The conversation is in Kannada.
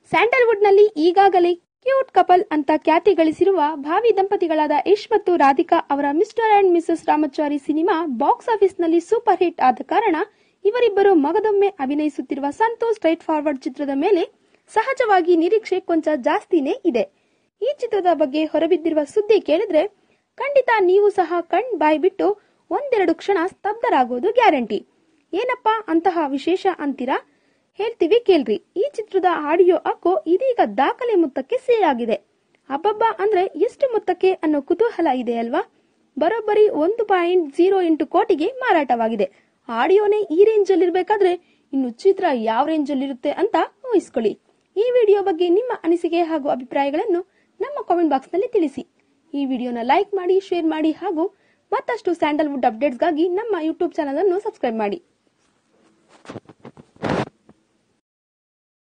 ಸ್ಯಾಂಡಲ್ವುಡ್ನಲ್ಲಿ ಈಗಾಗಲೇ ಕ್ಯೂಟ್ ಕಪಲ್ ಅಂತ ಖ್ಯಾತಿ ಗಳಿಸಿರುವ ಭಾವಿ ದಂಪತಿಗಳಾದ ಯಶ್ ಮತ್ತು ರಾಧಿಕಾ ಅವರ mister and missus Ramachari cinema box ಆಫೀಸ್ನಲ್ಲಿ ಸೂಪರ್ ಹಿಟ್ ಆದ ಕಾರಣ ಇವರಿಬ್ಬರು ಮಗದೊಮ್ಮೆ ಅಭಿನಯಿಸುತ್ತಿರುವ ಸಂತೋಷ್ ಸ್ಟ್ರೈಟ್ ಫಾರ್ವರ್ಡ್ ಚಿತ್ರದ ಮೇಲೆ ಸಹಜವಾಗಿ ನಿರೀಕ್ಷೆ ಕೊಂಚ ಜಾಸ್ತಿನೇ ಇದೆ ಈ ಚಿತ್ರದ ಬಗ್ಗೆ ಹೊರಬಿದ್ದಿರುವ ಸುದ್ದಿ ಕೇಳಿದ್ರೆ ಖಂಡಿತ ನೀವು ಸಹ ಕಣ್ ಬಾಯ್ ಬಿಟ್ಟು ಒಂದೆರಡು ಕ್ಷಣ ಸ್ತಬ್ಧರಾಗೋದು ಗ್ಯಾರಂಟಿ ಏನಪ್ಪಾ ಅಂತಹ ವಿಶೇಷ ಅಂತೀರಾ ಹೇಳ್ತೀವಿ ಕೇಳ್ರಿ ಈ ಚಿತ್ರದ ಆಡಿಯೋ ಹಕ್ಕು ಇದೀಗ ದಾಖಲೆ ಮೊತ್ತಕ್ಕೆ ಸೇರಾಗಿದೆ ಅಬ್ಬಬ್ಬಾ ಅಂದ್ರೆ ಎಷ್ಟು ಮೊತ್ತಕ್ಕೆ ಅನ್ನೋ ಕುತೂಹಲ ಇದೆ ಅಲ್ವಾ ಬರೋಬ್ಬರಿ ಒಂದು ಪಾಯಿಂಟ್ ಜೀರೋ ಎಂಟು ಕೋಟಿಗೆ ಮಾರಾಟವಾಗಿದೆ ಆಡಿಯೋನೇ ಈ ರೇಂಜ್ ಅಲ್ಲಿ ಇರ್ಬೇಕಾದ್ರೆ ಇನ್ನು ಚಿತ್ರ ಯಾವ ರೇಂಜ್ ಅಲ್ಲಿ ಇರುತ್ತೆ ಅಂತ ಊಹಿಸ್ಕೊಳ್ಳಿ ಈ ವಿಡಿಯೋ ಬಗ್ಗೆ ನಿಮ್ಮ ಅನಿಸಿಕೆ ಹಾಗೂ ಅಭಿಪ್ರಾಯಗಳನ್ನು ನಮ್ಮ ಕಾಮೆಂಟ್ ಬಾಕ್ಸ್ ನಲ್ಲಿ ತಿಳಿಸಿ ಈ ವಿಡಿಯೋನ ಲೈಕ್ ಮಾಡಿ ಶೇರ್ ಮಾಡಿ ಹಾಗೂ ಮತ್ತಷ್ಟು ಸ್ಯಾಂಡಲ್ವುಡ್ ಅಪ್ಡೇಟ್ಸ್ಗಾಗಿ ನಮ್ಮ ಯೂಟ್ಯೂಬ್ ಚಾನಲ್ ಅನ್ನು ಸಬ್ಸ್ಕ್ರೈಬ್ ಮಾಡಿ